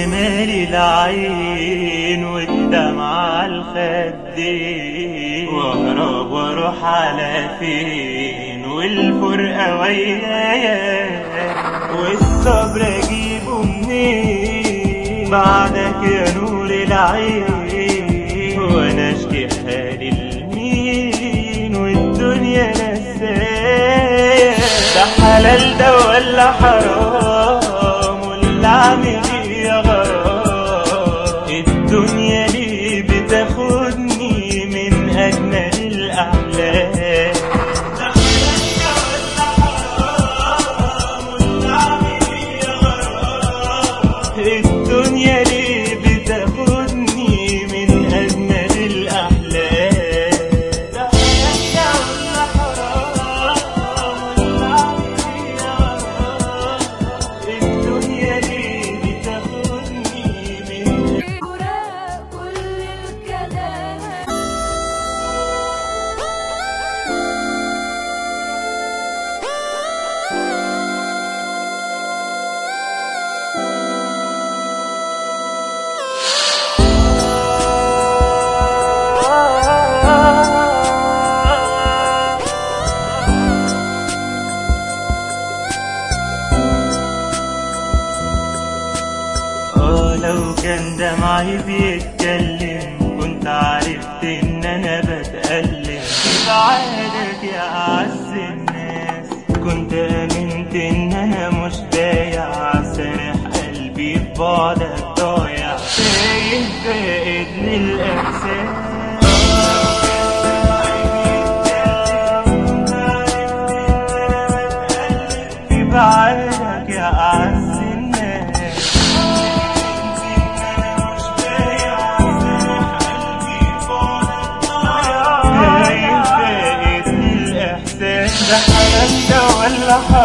مالي العين والدمع على الخدين واهرب واروح على فين والفرقة ويايا والصبر اجيبه منين بعدك يا نور العين وانا اشكي حالي لمين والدنيا نسايا ده حلال ده ولا حرام ولا اعمل ايه يا غرام الدنيا ليه بتاخدني من اجمل الاحلام ده حلال ده ولا حرام ولا اعمل ايه يا غرام الدنيا ليه بتاخدني من اجمل الاحلام ده حلال ده ولا حرام ولا اعمل ايه يا غرام الدنيا ليه بتاخدني من فراق كل الكلام اه لو كان دمعي بيتكلم كنت عرفت ان انا بتألم بعادك يا اعز الناس كنت امنت ان انا مش بايع سارح قلبي في بعدك ضايع تايه فائد للاحساس في بعادك يا اعز الناس ده حلال ده ولا حرام